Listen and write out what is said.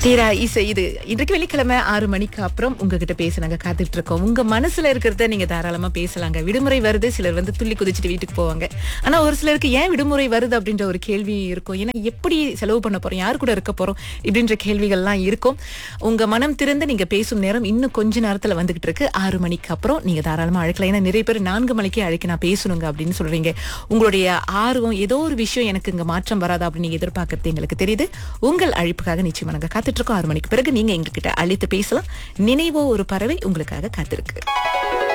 தீரா இசை இது இன்றைக்கு வெள்ளிக்கிழமை ஆறு மணிக்கு அப்புறம் உங்ககிட்ட பேச நாங்க காத்துட்டு இருக்கோம் உங்க மனசுல இருக்கிறத நீங்க தாராளமா பேசலாங்க விடுமுறை வருது சிலர் வந்து துள்ளி குதிச்சுட்டு வீட்டுக்கு போவாங்க ஆனா ஒரு சிலருக்கு ஏன் விடுமுறை வருது அப்படின்ற ஒரு கேள்வி இருக்கும் ஏன்னா எப்படி செலவு பண்ண போறோம் யார் கூட இருக்க போறோம் இப்படின்ற கேள்விகள்லாம் இருக்கும் உங்க மனம் திறந்து நீங்க பேசும் நேரம் இன்னும் கொஞ்ச நேரத்துல வந்துகிட்டு இருக்கு ஆறு மணிக்கு அப்புறம் நீங்க தாராளமா அழைக்கலாம் ஏன்னா நிறைய பேர் நான்கு மணிக்கே அழைக்க நான் பேசணுங்க அப்படின்னு சொல்றீங்க உங்களுடைய ஆர்வம் ஏதோ ஒரு விஷயம் எனக்கு இங்க மாற்றம் வராதா அப்படின்னு நீங்க எதிர்பார்க்கறது எங்களுக்கு தெரியுது உங்கள் அழைப்புக்காக நிச்சயமா நாங்க காத்துட்டு இருக்கோம் ஆறு மணிக்கு பிறகு நீங்க எங்ககிட்ட அழைத்து பேசலாம் நினைவோ ஒரு பறவை உங்களுக்காக காத்திருக்கு